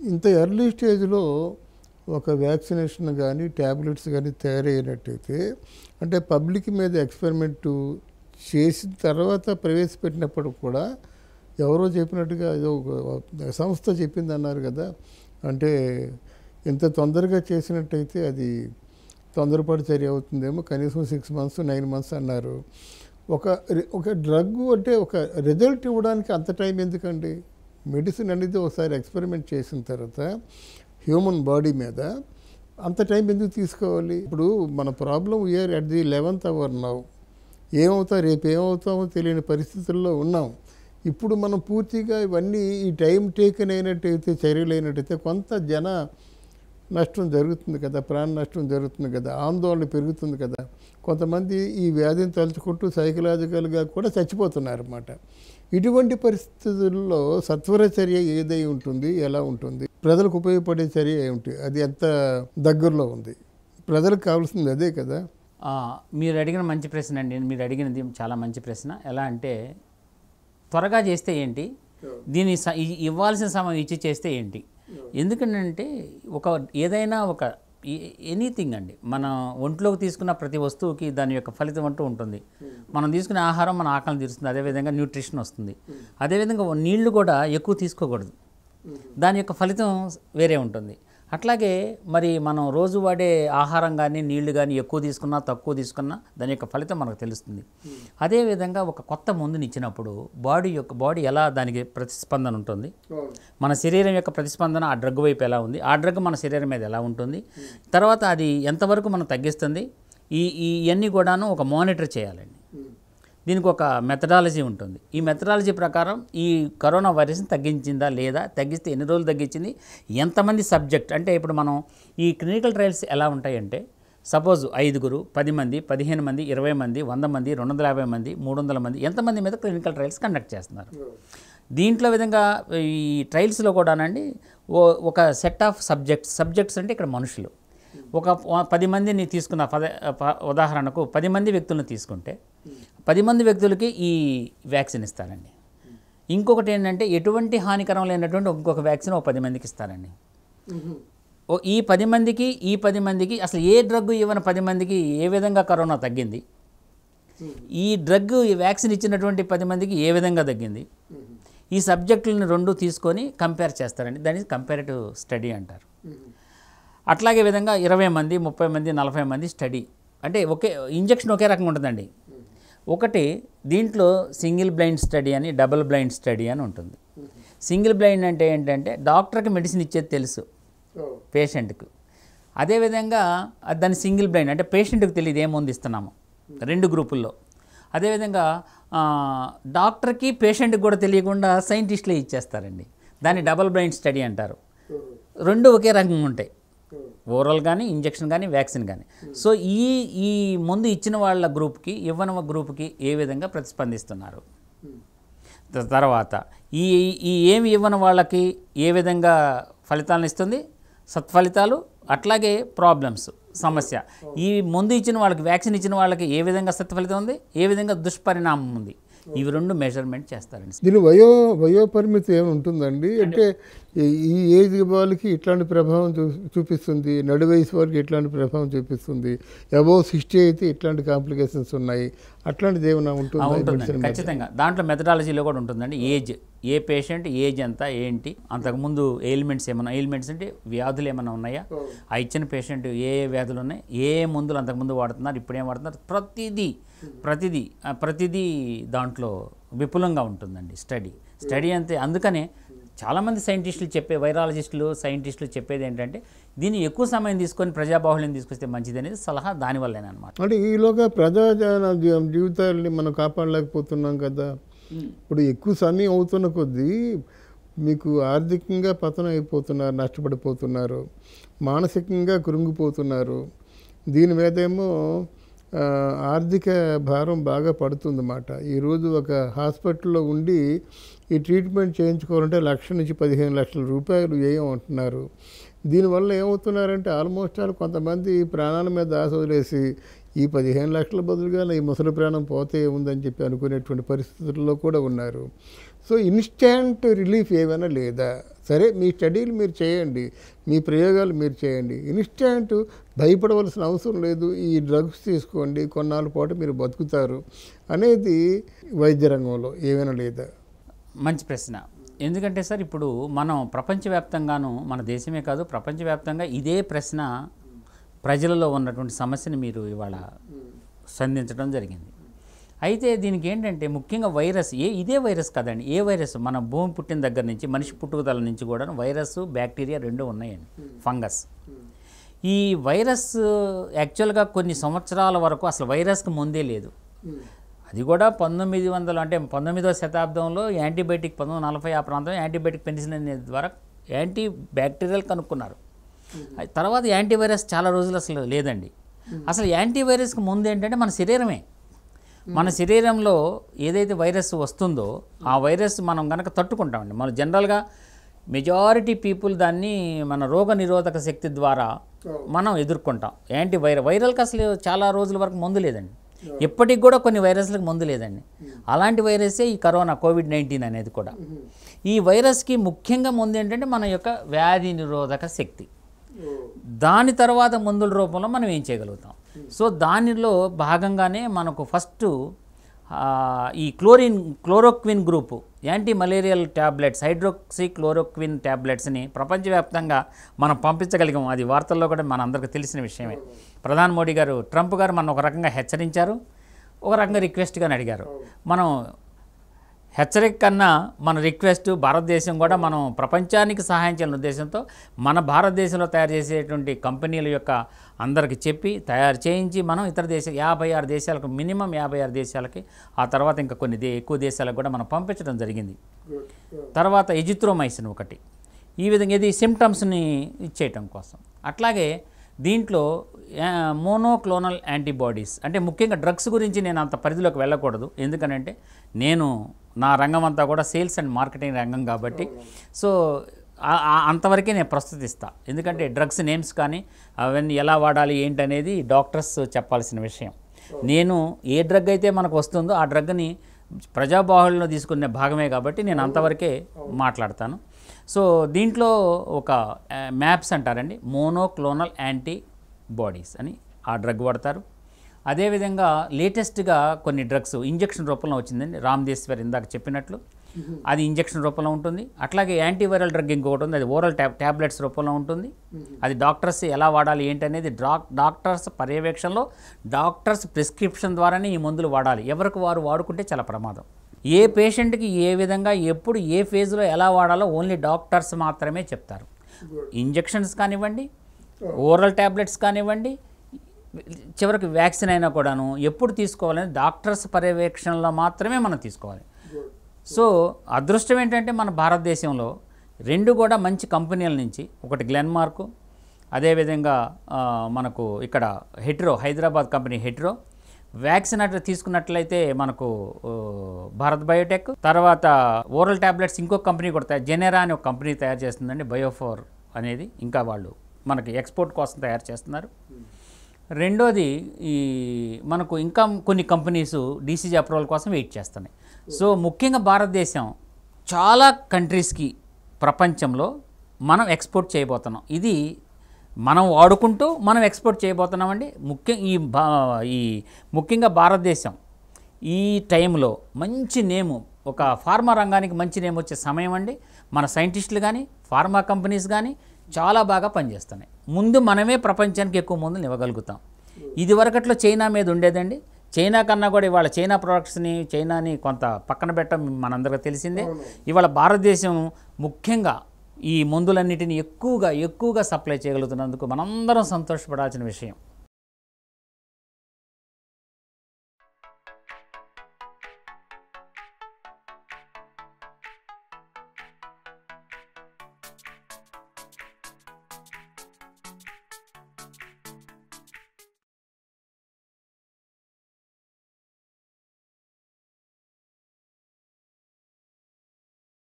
ఇంత ఎర్లీ స్టేజ్లో ఒక వ్యాక్సినేషన్ కానీ ట్యాబ్లెట్స్ కానీ తయారయ్యేటట్టయితే అంటే పబ్లిక్ మీద ఎక్స్పెరిమెంట్ చేసిన తర్వాత ప్రవేశపెట్టినప్పుడు కూడా ఎవరో చెప్పినట్టుగా ఏదో ఒక సంస్థ చెప్పింది అన్నారు కదా అంటే ఇంత తొందరగా చేసినట్టయితే అది తొందరపాటు చర్య అవుతుందేమో కనీసం సిక్స్ మంత్స్ నైన్ మంత్స్ అన్నారు ఒక రి- ఒక డ్రగ్ అంటే ఒక రిజల్ట్ ఇవ్వడానికి అంత టైం ఎందుకండి మెడిసిన్ అనేది ఒకసారి ఎక్స్పెరిమెంట్ చేసిన తర్వాత హ్యూమన్ బాడీ మీద అంత టైం ఎందుకు తీసుకోవాలి ఇప్పుడు మన problem here at the eleventh hour now ఏమవుతా రేపు ఏమవుతామో తెలియని పరిస్థితుల్లో ఉన్నాం ఇప్పుడు మనం పూర్తిగా ఇవన్నీ ఈ టైం టేకన్ అయినట్టయితే చర్యలు అయినట్టయితే కొంత జన నష్టం జరుగుతుంది కదా ప్రాణ నష్టం జరుగుతుంది కదా ఆందోళన పెరుగుతుంది కదా కొంతమంది ఈ వ్యాధిని తలుచుకుంటూ సైకలాజికల్గా కూడా చచ్చిపోతున్నారు అన్నమాట ఇటువంటి పరిస్థితుల్లో సత్వర చర్య ఏదై ఉంటుంది ఎలా ఉంటుంది ప్రజలకు ఉపయోగపడే చర్య ఏమిటి అది ఎంత దగ్గరలో ఉంది ప్రజలకు కావాల్సింది అదే కదా ఆ, మీరు అడిగిన మంచి ప్రశ్న అండి మీరు అడిగినది చాలా మంచి ప్రశ్న ఎలా అంటే త్వరగా చేస్తే ఏంటి దీన్ని స- ఇ- ఇవ్వాల్సిన సమయం ఇచ్చి చేస్తే ఏంటి ఎందుకంటే ఒక ఏదైనా ఒక ఎనీథింగ్ అండి మన ఒంట్లోకి తీసుకున్న ప్రతి వస్తువుకి దాని యొక్క ఫలితం అంటూ ఉంటుంది మనం తీసుకునే ఆహారం మన ఆకలిని తీరుస్తుంది అదేవిధంగా న్యూట్రిషన్ వస్తుంది అదేవిధంగా నీళ్లు కూడా ఎక్కువ తీసుకోకూడదు దాని యొక్క ఫలితం వేరే ఉంటుంది అట్లాగే మరి మనం రోజు వాడే ఆహారం కానీ నీళ్లు కానీ ఎక్కువ తీసుకున్నా తక్కువ తీసుకున్నా దాని యొక్క ఫలితం మనకు తెలుస్తుంది అదేవిధంగా ఒక కొత్త మందుని ఇచ్చినప్పుడు బాడీ యొక్క బాడీ ఎలా దానికి ప్రతిస్పందన ఉంటుంది మన శరీరం యొక్క ప్రతిస్పందన ఆ డ్రగ్ వైపు ఎలా ఉంది ఆ డ్రగ్ మన శరీరం మీద ఎలా ఉంటుంది తర్వాత అది ఎంతవరకు మనం తగ్గిస్తుంది ఈ ఈ ఇవన్నీ కూడాను ఒక మానిటర్ చేయాలండి దీనికి ఒక మెథడాలజీ ఉంటుంది ఈ మెథడాలజీ ప్రకారం ఈ కరోనా వైరస్ని తగ్గించిందా లేదా తగ్గిస్తే ఎన్ని రోజులు తగ్గించింది ఎంతమంది సబ్జెక్ట్ అంటే ఇప్పుడు మనం ఈ క్లినికల్ ట్రయల్స్ ఎలా ఉంటాయంటే సపోజ్ ఐదుగురు పది మంది పదిహేను మంది ఇరవై మంది వంద మంది రెండు వందల యాభై మంది మూడు వందల మంది ఎంతమంది మీద క్లినికల్ ట్రయల్స్ కండక్ట్ చేస్తున్నారు దీంట్లో విధంగా ఈ ట్రయల్స్లో కూడానండి ఓ ఒక సెట్ ఆఫ్ సబ్జెక్ట్స్ సబ్జెక్ట్స్ అంటే ఇక్కడ మనుషులు ఒక ప- పది మందిని తీసుకున్న పద ప- ఉదాహరణకు పది మంది వ్యక్తులను తీసుకుంటే పది మంది వ్యక్తులకి ఈ వ్యాక్సిన్ ఇస్తారండి ఇంకొకటి ఏంటంటే ఎటువంటి హానికరం లేనటువంటి ఇంకొక వ్యాక్సిన్ ఒక పది మందికి ఇస్తారండి ఓ ఈ పది మందికి ఈ పది మందికి అసలు ఏ డ్రగ్ ఇవ్వని పది మందికి ఏ విధంగా కరోనా తగ్గింది ఈ డ్రగ్ ఈ వ్యాక్సిన్ ఇచ్చినటువంటి పది మందికి ఏ విధంగా తగ్గింది ఈ సబ్జెక్టులను రెండు తీసుకొని కంపేర్ చేస్తారండి దాన్ని కంపారిటివ్ స్టడీ అంటారు అట్లాగే విధంగా ఇరవై మంది ముప్పై మంది నలభై మంది స్టడీ అంటే ఒకే ఇంజెక్షన్ ఒకే రకంగా ఉంటుందండి ఒకటి దీంట్లో సింగిల్ బ్లైండ్ స్టడీ అని డబుల్ బ్లైండ్ స్టడీ అని ఉంటుంది సింగిల్ బ్లైండ్ అంటే ఏంటంటే డాక్టర్కి మెడిసిన్ ఇచ్చేది తెలుసు పేషెంట్కు అదేవిధంగా అది దాన్ని సింగిల్ బ్లైండ్ అంటే పేషెంట్కి తెలియదు ఏ మందు ఇస్తున్నాము రెండు గ్రూపుల్లో అదేవిధంగా ఆ, డాక్టర్కి పేషెంట్కి కూడా తెలియకుండా సైంటిస్టులే ఇచ్చేస్తారండి దాన్ని డబుల్ బ్లైండ్ స్టడీ అంటారు రెండు ఒకే రకంగా ఉంటాయి ఓరల్ కానీ ఇంజెక్షన్ కానీ వ్యాక్సిన్ కానీ సో ఈ ఈ ముందు ఇచ్చిన వాళ్ళ గ్రూప్కి ఇవ్వని గ్రూప్కి ఏ విధంగా ప్రతిస్పందిస్తున్నారు త- తర్వాత ఈ ఈ ఏమి ఇవ్వని వాళ్ళకి ఏ విధంగా ఫలితాలను ఇస్తుంది సత్ఫలితాలు అట్లాగే ప్రాబ్లమ్స్ సమస్య ఈ ముందు ఇచ్చిన వాళ్ళకి వ్యాక్సిన్ ఇచ్చిన వాళ్ళకి ఏ విధంగా సత్ఫలితం ఉంది ఏ విధంగా దుష్పరిణామం ఉంది ఇవి రెండు మెజర్మెంట్ చేస్తారండి దీని వయో వయో పరిమితి ఏమి ఉంటుందండి అంటే ఈ- ఈ ఏజ్ వాళ్ళకి ఇట్లాంటి ప్రభావం చూ చూపిస్తుంది నడు వయసు వారికి ఇట్లాంటి ప్రభావం చూపిస్తుంది అబోవ్ సిక్స్టీ అయితే ఇట్లాంటి కాంప్లికేషన్స్ ఉన్నాయి అట్లాంటిది ఏమైనా ఆ, ఉంటుందా ఈ ఉంటుందండి medicine మీద? ఖచ్చితంగా దాంట్లో మెథడాలజీలో కూడా ఉంటుందండి ఏజ్ ఏ పేషెంట్ ఏజ్ ఎంత ఏంటి అంతకుముందు ఎయిల్మెంట్స్ ఏమైనా ఎయిల్మెంట్స్ అంటే వ్యాధులు ఏమైనా ఉన్నాయా ఆ ఇచ్చిన పేషెంట్ ఏ ఏ వ్యాధులు ఉన్నాయి ఏ ఏ మందులు అంతకుముందు వాడుతున్నారు ఇప్పుడేం వాడుతున్నారు ప్రతిదీ ప్రతిదీ ఆ, ప్రతిదీ దాంట్లో విపులంగా ఉంటుందండి స్టడీ స్టడీ అంతే అందుకనే చాలామంది సైంటిస్టులు చెప్పే వైరాలజిస్టులు సైంటిస్టులు చెప్పేది ఏంటంటే దీన్ని ఎక్కువ సమయం తీసుకొని ప్రజాబాహుళ్యం తీసుకొస్తే మంచిది అనేది సలహా దానివల్లనే అనమాట అంటే ఈలోగా ప్రజా జన జీ- జీవితాలని మనం కాపాడలేకపోతున్నాం కదా ఇప్పుడు ఎక్కువ సమయం అవుతున్న కొద్దీ మీకు ఆర్థికంగా పతనం అయిపోతున్నారు నష్టపడిపోతున్నారు మానసికంగా కృంగిపోతున్నారు దీని మీదేమో ఆ, ఆర్థిక భారం బాగా పడుతుందన్నమాట ఈరోజు ఒక హాస్పిటల్లో ఉండి ఈ ట్రీట్మెంట్ చేయించుకోవాలంటే లక్ష నుంచి పదిహేను లక్షల రూపాయలు వ్యయం అంటున్నారు దీనివల్ల ఏమవుతున్నారంటే ఆల్మోస్ట్ ఆల్ కొంతమంది ప్రాణాల మీద ఆశ వదిలేసి ఈ పదిహేను లక్షల బదులుగా ఈ ముసలి ప్రాణం పోతే ఏముందని చెప్పి అనుకునేటువంటి పరిస్థితుల్లో కూడా ఉన్నారు సో ఇన్స్టాంట్ రిలీఫ్ ఏమైనా లేదా సరే మీ స్టడీలు మీరు చేయండి మీ ప్రయోగాలు మీరు చేయండి ఇన్స్టాంట్ భయపడవలసిన అవసరం లేదు ఈ డ్రగ్స్ తీసుకోండి కొన్నాళ్ళ పాటు మీరు బతుకుతారు అనేది వైద్య రంగంలో ఏమైనా లేదా మంచి ప్రశ్న ఎందుకంటే సార్ ఇప్పుడు మనం ప్రపంచవ్యాప్తంగాను మన దేశమే కాదు ప్రపంచవ్యాప్తంగా ఇదే ప్రశ్న ప్రజలలో ఉన్నటువంటి సమస్యని మీరు ఇవాళ సంధించడం జరిగింది అయితే దీనికి ఏంటంటే ముఖ్యంగా వైరస్ ఏ ఇదే వైరస్ కదండి ఏ వైరస్ మన భూమి పుట్టిన దగ్గర నుంచి మనిషి పుట్టుకదల నుంచి కూడా వైరస్ బ్యాక్టీరియా రెండు ఉన్నాయండి ఫంగస్ ఈ వైరస్ యాక్చువల్గా కొన్ని సంవత్సరాల వరకు అసలు వైరస్కి ముందే లేదు అది కూడా పంతొమ్మిది వందలు అంటే పంతొమ్మిదవ శతాబ్దంలో యాంటీబయాటిక్ పంతొమ్మిది నలభై ఆ ప్రాంతం యాంటీబయాటిక్ పెన్సిలిన్ అనేది ద్వారా యాంటీ బ్యాక్టీరియల్ కనుక్కున్నారు అది తర్వాత యాంటీవైరస్ చాలా రోజులు అసలు లేదండి అసలు యాంటీవైరస్కి ముందు ఏంటంటే మన శరీరమే మన శరీరంలో ఏదైతే వైరస్ వస్తుందో ఆ వైరస్ మనం కనుక తట్టుకుంటామండి మనం జనరల్గా మెజారిటీ పీపుల్ దాన్ని మన రోగ నిరోధక శక్తి ద్వారా మనం ఎదుర్కొంటాం యాంటీ వైరల్ వైరల్కి అసలు చాలా రోజుల వరకు మందు లేదండి ఇప్పటికి కూడా కొన్ని వైరస్లకు మందు లేదండి అలాంటి వైరసే ఈ కరోనా కోవిడ్ నైన్టీన్ అనేది కూడా ఈ వైరస్కి ముఖ్యంగా ముందు ఏంటంటే మన యొక్క వ్యాధి నిరోధక శక్తి దాని తర్వాత మందుల రూపంలో మనం ఏం చేయగలుగుతాం సో దానిలో భాగంగానే మనకు ఫస్ట్ ఆ, ఈ chlorine chloroquine group anti malarial tablets hydroxychloroquine ట్యాబ్లెట్స్ని ప్రపంచవ్యాప్తంగా మనం పంపించగలిగాం అది వార్తల్లో కూడా మన అందరికీ తెలిసిన విషయమే ప్రధాని మోడీ గారు ట్రంప్ గారు మనం ఒక రకంగా హెచ్చరించారు ఒక రకంగా రిక్వెస్ట్గా అడిగారు మనం హెచ్చరిక కన్నా మన రిక్వెస్ట్ భారతదేశం కూడా మనం ప్రపంచానికి సహాయం చేయాలనే ఉద్దేశంతో మన భారతదేశంలో తయారు చేసేటువంటి కంపెనీల యొక్క అందరికి చెప్పి తయారు చేయించి మనం ఇతర దేశ యాభై ఆరు దేశాలకు మినిమం యాభై ఆరు దేశాలకి ఆ తర్వాత ఇంకా కొన్ని దే ఎక్కువ దేశాలకు కూడా మనం పంపించడం జరిగింది తర్వాత ఎజిత్రోమైసిన్ ఒకటి ఈ విధంగా ఇది సిమ్టమ్స్ని ఇచ్చేయటం కోసం అట్లాగే దీంట్లో మోనోక్లోనల్ యాంటీబాడీస్ అంటే ముఖ్యంగా డ్రగ్స్ గురించి నేను అంత పరిధిలోకి వెళ్ళకూడదు ఎందుకనంటే నేను నా రంగం అంతా కూడా సేల్స్ అండ్ మార్కెటింగ్ రంగం కాబట్టి సో ఆ- ఆ- అంతవరకే నేను ప్రస్తుతిస్తా ఎందుకంటే డ్రగ్స్ నేమ్స్ కానీ అవన్నీ ఎలా వాడాలి ఏంటి అనేది డాక్టర్స్ చెప్పాల్సిన విషయం నేను ఏ డ్రగ్ అయితే మనకు వస్తుందో ఆ డ్రగ్ని ప్రజాబాహుళ్యంలో తీసుకునే భాగమే కాబట్టి నేను అంతవరకే మాట్లాడతాను సో దీంట్లో ఒక మ్యాప్స్ అంటారండి మోనోక్లోనల్ యాంటీ బాడీస్ అని ఆ డ్రగ్ వాడతారు అదేవిధంగా లేటెస్ట్గా కొన్ని డ్రగ్స్ ఇంజెక్షన్ రూపంలో వచ్చిందండి రామ్దేశ్వర్ ఇందాక చెప్పినట్లు అది ఇంజెక్షన్ రూపంలో ఉంటుంది అట్లాగే యాంటీవైరల్ డ్రగ్ ఇంకొకటి ఉంది అది ఓరల్ ట్యాబ్ ట్యాబ్లెట్స్ రూపంలో ఉంటుంది అది డాక్టర్స్ ఎలా వాడాలి ఏంటనేది డాక్ డాక్టర్స్ పర్యవేక్షణలో డాక్టర్స్ ప్రిస్క్రిప్షన్ ద్వారానే ఈ మందులు వాడాలి ఎవరికి వారు వాడుకుంటే చాలా ప్రమాదం ఏ పేషెంట్కి ఏ విధంగా ఎప్పుడు ఏ ఫేజ్లో ఎలా వాడాలో ఓన్లీ డాక్టర్స్ మాత్రమే చెప్తారు ఇంజెక్షన్స్ కానివ్వండి ఓరల్ ట్యాబ్లెట్స్ కానివ్వండి చివరికి వ్యాక్సిన్ అయినా కూడాను ఎప్పుడు తీసుకోవాలని డాక్టర్స్ పర్యవేక్షణలో మాత్రమే మనం తీసుకోవాలి సో అదృష్టం ఏంటంటే మన భారతదేశంలో రెండు కూడా మంచి కంపెనీల నుంచి ఒకటి గ్లెన్మార్క్ అదేవిధంగా ఆ, మనకు ఇక్కడ హెట్రో హైదరాబాద్ కంపెనీ హెట్రో వ్యాక్సిన్ అట్లా తీసుకున్నట్లయితే మనకు ఆ, భారత్ బయోటెక్ తర్వాత ఓరల్ ట్యాబ్లెట్స్ ఇంకో కంపెనీ కూడా తయారు జెనెరా అని ఒక కంపెనీ తయారు చేస్తుందండి బయోఫోర్ అనేది ఇంకా వాళ్ళు మనకి ఎక్స్పోర్ట్ కోసం తయారు చేస్తున్నారు రెండోది ఈ మనకు ఇంకా కొన్ని కంపెనీస్ డీసీజీ అప్రూవల్ కోసం వెయిట్ చేస్తున్నాయి సో ముఖ్యంగా భారతదేశం చాలా కంట్రీస్కి ప్రపంచంలో మనం ఎక్స్పోర్ట్ చేయబోతున్నాం ఇది మనం వాడుకుంటూ మనం ఎక్స్పోర్ట్ చేయబోతున్నామండి ముఖ్యం ఈ భా ఈ ముఖ్యంగా భారతదేశం ఈ టైంలో మంచి నేము ఒక ఫార్మా రంగానికి మంచి నేమ్ వచ్చే సమయం అండి మన సైంటిస్టులు కానీ ఫార్మా కంపెనీస్ కానీ చాలా బాగా పనిచేస్తున్నాయి ముందు మనమే ప్రపంచానికి ఎక్కువ మందులు ఇవ్వగలుగుతాం ఇది వరకట్లో చైనా మీద ఉండేదండి చైనా కన్నా కూడా ఇవాళ చైనా ప్రొడక్ట్స్ని చైనాని కొంత పక్కన పెట్టడం మనందరికీ తెలిసిందే ఇవాళ భారతదేశం ముఖ్యంగా ఈ మందులన్నిటిని ఎక్కువగా ఎక్కువగా సప్లై చేయగలుగుతున్నందుకు మనందరం సంతోషపడాల్సిన విషయం